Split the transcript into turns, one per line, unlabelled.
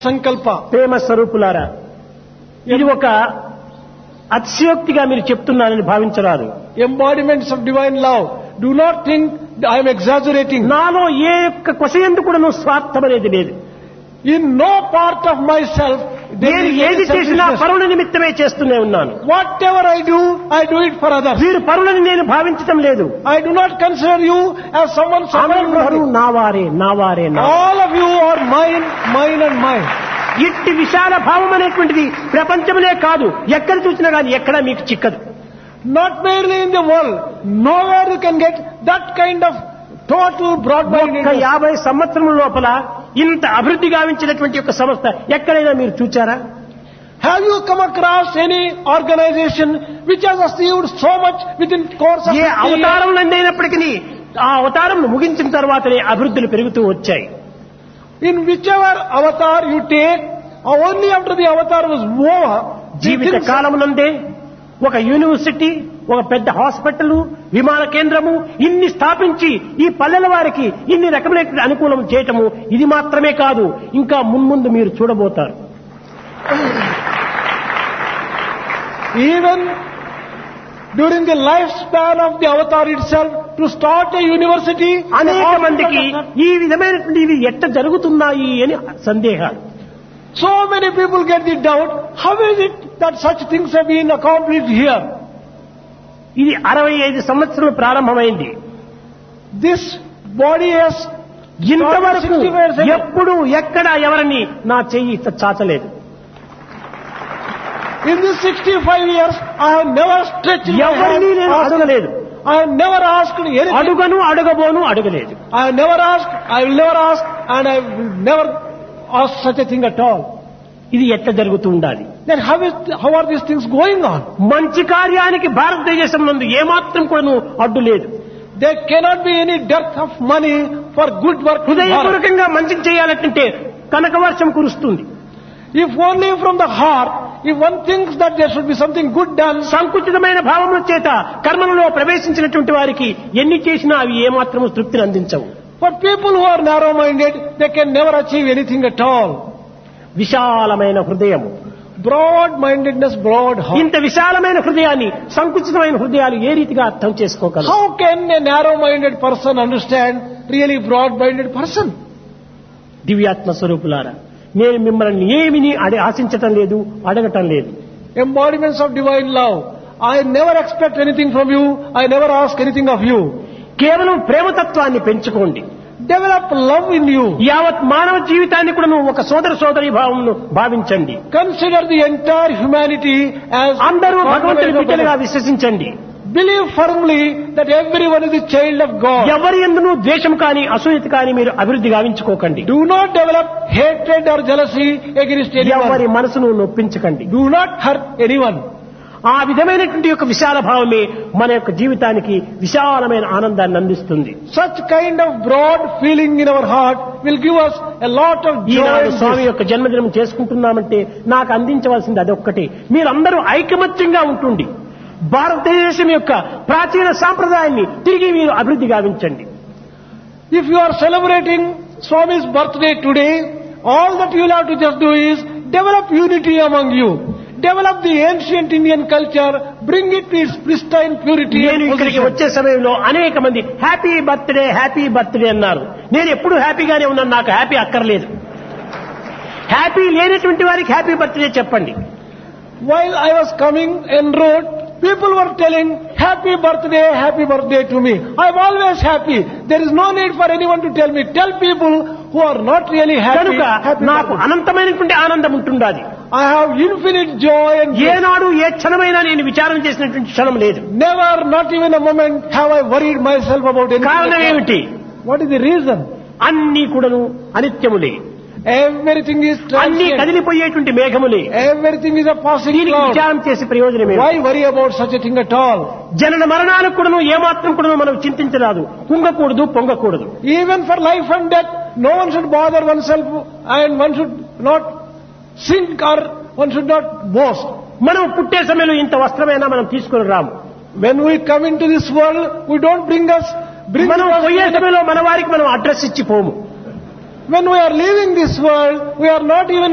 Sankalpa.
ప్రేమ స్వరూపులారా ఇది ఒక అతిశయోక్తిగా మీరు చెప్తున్నారని భావించరాదు
Embodiments of divine love. Do not think I am exaggerating.
నాలో ఏ యొక్క కొసయందు కూడా స్వార్థం అనేది లేదు
In no part of myself there
నేను
is
ఏది
any
చేసినా
selfishness.
పరుల నిమిత్తమే చేస్తూనే ఉన్నాను
Whatever I do, I do it for others.
వీరు పరులని నేను భావించటం లేదు
I do not consider you as someone
అందరూ
separate.
నా వారే నా వారే నా
All of you are mine, mine and mine.
ఇట్టి విశాల భావం అనేటువంటిది ప్రపంచములే కాదు ఎక్కడ చూసినా కానీ ఎక్కడ మీకు చిక్కదు
Not merely in the world. Nowhere you can get that kind of total
ఒక్క
broad-mindedness.
యాభై సంవత్సరముల లోపల ఇంత అభివృద్ధి గావించినటువంటి ఒక సంస్థ ఎక్కడైనా మీరు చూచారా
Have you come across any organization which has achieved so much within course of
A
50 years?
అవతారం అయినప్పటికీ ఆ అవతారం ముగించిన తర్వాతనే అభివృద్ధులు పెరుగుతూ వచ్చాయి
In whichever avatar you take, only after the avatar was over, the
Jeevitha
things-
కాలమునందే ఒక యూనివర్సిటీ ఒక పెద్ద హాస్పిటల్ విమాన కేంద్రము ఇన్ని స్థాపించి ఈ పల్లెల వారికి ఇన్ని రకమైన అనుకూలం చేయటము ఇది మాత్రమే కాదు ఇంకా మున్ముందు మీరు చూడబోతారు
even during the lifespan of the avatar itself, to start a university,
అనేక
a
మందికి
hospital,
ఈ విధమైనటువంటి ఇవి ఎట్ట జరుగుతున్నాయి అని సందేహాలు
so many people get the doubt, how is it that such things have been accomplished here?
ఇది అరవై ఐదు సంవత్సరాలు ప్రారంభమైంది
This body has
ఇంతవరకు
60 years ago.
ఎప్పుడు ఎక్కడ ఎవరిని నా చెయ్యి ఇట్ట చాచలేదు
In these 65 years, I have never stretched my
ఎవరిని
hand,
నేను
asked-
అడగలేదు
I have never asked anything.
అడుగను అడగబోను అడగలేదు
I have never asked, I will never ask, and I will never ask such a thing at all.
ఇది ఎట్లా జరుగుతూ ఉండాలి
Then how is, how are these things going on?
మంచి కార్యానికి భారతదేశం నందు ఏమాత్రం కూడా అడ్డు లేదు
There cannot be any dearth of money for good work. in Bharat.
హృదయపూర్వకంగా మంచి చేయాలంటే కనక వర్షం కురుస్తుంది
If only from the heart, if one thinks that there should be something good done,
సంకుచితమైన భావముల చేత కర్మలలో ప్రవేశించినటువంటి వారికి ఎన్ని చేసినా అవి ఏమాత్రము తృప్తిని అందించవు
for people who are narrow-minded, they can never achieve anything at all.
విశాలమైన హృదయము
Broad-mindedness, broad heart.
ఇంత విశాలమైన హృదయాన్ని సంకుచితమైన హృదయాలు ఏ రీతిగా అర్థం చేసుకోగలరు
How can a narrow-minded person understand really broad-minded person?
దివ్యాత్మ స్వరూపులారా నేను మిమ్మల్ని ఏమిని అడి ఆశించటం లేదు అడగటం లేదు
Embodiments of divine love. I never expect anything from you. I never ask anything of you.
కేవలం ప్రేమతత్వాన్ని పెంచుకోండి
Develop love in you.
యావత్ మానవ జీవితాన్ని కూడా నువ్వు ఒక సోదర సోదరి భావంను భావించండి
Consider the entire humanity as
అందరూ భగవంతుని
contemplative of
బిడ్డలుగా
God.
విశ్వసించండి
Believe firmly that everyone is a child of God.
ఎవరి ఎందును ద్వేషం కానీ అసూయత కానీ మీరు అభివృద్ధి గావించుకోకండి
Do not develop hatred or jealousy against
ఎవరి
anyone.
మనసును నొప్పించకండి
Do not hurt anyone.
ఆ విధమైనటువంటి యొక్క విశాల భావమే మన యొక్క జీవితానికి విశాలమైన ఆనందాన్ని అందిస్తుంది
Such kind of broad feeling in our heart will give us a lot of joy.
Eenadu
and
Swamy
bliss.
యొక్క జన్మదినం చేసుకుంటున్నామంటే నాకు అందించవలసింది అదొక్కటే మీరందరూ ఐకమత్యంగా ఉంటుండి భారతదేశం యొక్క ప్రాచీన సాంప్రదాయాన్ని తిరిగి మీరు అభివృద్ధి గావించండి
If you are celebrating Swami's birthday today, all that you will have to just do is develop unity among you. Develop the ancient Indian culture, bring it to its pristine purity
నేను
and
ఇక్కడికి
position.
వచ్చే సమయంలో అనేక మంది happy birthday happy birthday అన్నారు నేను ఎప్పుడు హ్యాపీగానే ఉన్నాను నాకు హ్యాపీ అక్కర్లేదు హ్యాపీ లేనటువంటి వారికి హ్యాపీ బర్త్డే చెప్పండి
While I was coming en route, people were telling, happy birthday, happy birthday to me. I'm always happy. There is no need for anyone to tell me. Tell people who are not really happy,
కనుక
happy
నాకు
birthday.
అనంతమైనటువంటి ఆనందం ఉంటుండాలి
I have infinite joy and bliss.
ఏనాడు ఏ క్షణమైనా నేను విచారం చేసినటువంటి క్షణం లేదు
Never, not even a moment, have I worried myself about anything.
కారణం
at all.
ఏమిటి
What is the reason?
అన్ని కూడాను అనిత్యములే
Everything is
అన్ని
transient.
కదిలిపోయేటువంటి మేఘములే
Everything is a passing
దీనికి
cloud.
విచారం చేసి ప్రయోజనమే
Why worry about such a thing at all?
జనన మరణాలకు కూడాను ఏమాత్రం కూడాను మనం చింతించరాదు కుంగకూడదు పొంగకూడదు
Even for life and death, no one should bother oneself and one should not sink or one should not boast.
మనం పుట్టే సమయంలో ఇంత వస్త్రమైనా మనం తీసుకుని రాము
When we come into this world, we don't bring us, bring
మనం
us
పోయే సమయంలో మన వారికి మనం అడ్రస్ ఇచ్చి పోము
when we are leaving this world, we are not even